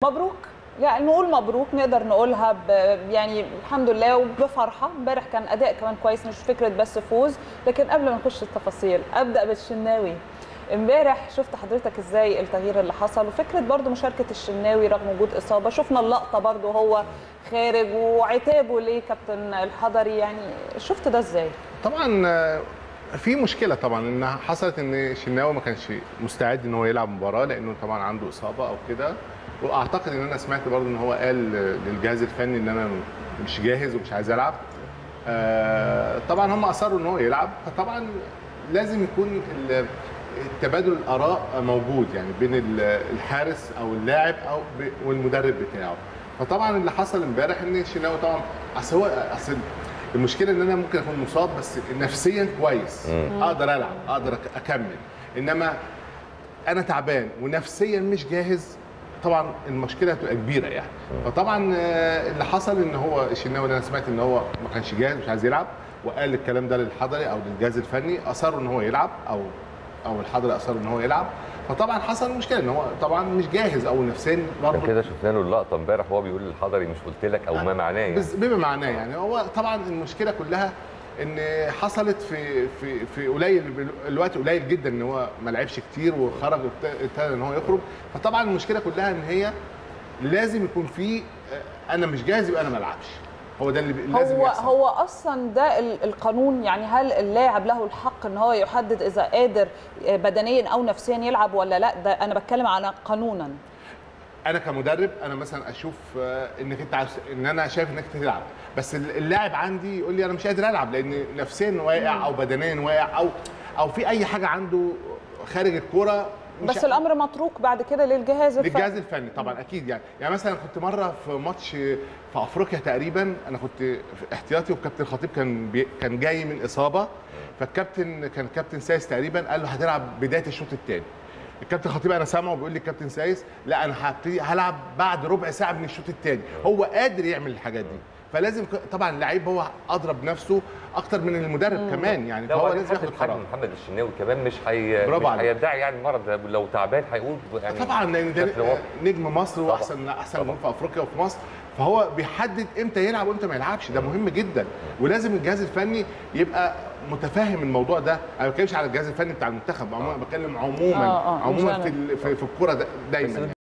مبروك يعني نقول مبروك نقدر نقولها ب يعني الحمد لله وبفرحه امبارح كان اداء كمان كويس مش فكره بس فوز لكن قبل ما نخش التفاصيل ابدا بالشناوي امبارح شفت حضرتك ازاي التغيير اللي حصل وفكره برضو مشاركه الشناوي رغم وجود اصابه شفنا اللقطه برضو هو خارج وعتابه ليه كابتن الحضري يعني شفت ده ازاي طبعا آه، في مشكله طبعا ان حصلت ان شناوي ما كانش مستعد ان هو يلعب مباراه لانه طبعا عنده اصابه او كده واعتقد ان انا سمعت برضه ان هو قال للجهاز الفني ان انا مش جاهز ومش عايز العب آه، طبعا هم اصروا ان هو يلعب فطبعا لازم يكون ال- تبادل الاراء موجود يعني بين ال- الحارس او اللاعب او ب- والمدرب بتاعه فطبعا اللي حصل امبارح ان شناوي طبعا اصل هو اصل المشكله ان انا ممكن اكون مصاب بس نفسيا كويس اقدر العب اقدر أك- اكمل انما انا تعبان ونفسيا مش جاهز طبعا المشكله هتبقى كبيره يعني فطبعا آه، اللي حصل ان هو الشناوي اللي انا سمعت ان هو ما كانش جاهز مش عايز يلعب وقال الكلام ده للحضري او للجهاز الفني اصروا ان هو يلعب او او الحضري اصر ان هو يلعب فطبعا حصل مشكله ان هو طبعا مش جاهز او نفسيا عشان برضه كده شفنا له اللقطه امبارح وهو بيقول للحضري مش قلت لك او ما معناه يعني بس بما معناه يعني هو طبعا المشكله كلها ان حصلت في في في قليل الوقت قليل جدا ان هو ما لعبش كتير وخرج وابتدى ان هو يخرج فطبعا المشكله كلها ان هي لازم يكون في آه، انا مش جاهز يبقى انا ما العبش هو ده اللي بي- لازم هو يحصل هو اصلا ده ال- القانون يعني هل اللاعب له الحق ان هو يحدد اذا قادر بدنيا او نفسيا يلعب ولا لا ده انا بتكلم عن قانونا انا كمدرب انا مثلا اشوف آه، انك انت عايز ان انا شايف انك تلعب بس اللاعب عندي يقول لي انا مش قادر العب لان نفسيا واقع او بدنيا واقع او او في اي حاجه عنده خارج الكوره مش بس الامر متروك بعد كده للجهاز الفني للجهاز الفني طبعا اكيد يعني يعني مثلا كنت مره في ماتش في افريقيا تقريبا انا كنت في احتياطي والكابتن خطيب كان بي كان جاي من اصابه فالكابتن كان كابتن سايس تقريبا قال له هتلعب بدايه الشوط الثاني الكابتن خطيب انا سامعه بيقول لي الكابتن سايس لا انا هبتدي هلعب بعد ربع ساعه من الشوط الثاني هو قادر يعمل الحاجات دي فلازم ك- طبعا اللعيب هو اضرب نفسه اكتر من المدرب كمان يعني ده فهو هو لازم ياخد حد حجم قرار محمد الشناوي كمان مش هي برافو مش عليك. هيدعي يعني المرض ده لو تعبان هيقول يعني طبعا لان ده بشكل واضح. نجم مصر طبعاً. واحسن احسن طبعاً. نجوم في افريقيا وفي مصر فهو بيحدد امتى يلعب وامتى ما يلعبش ده مهم جدا ولازم الجهاز الفني يبقى متفاهم الموضوع ده انا ما بتكلمش على الجهاز الفني بتاع المنتخب عموما بتكلم عموما آه، آه، عموما in في ال- في, في الكوره دا- دايما بس يعني.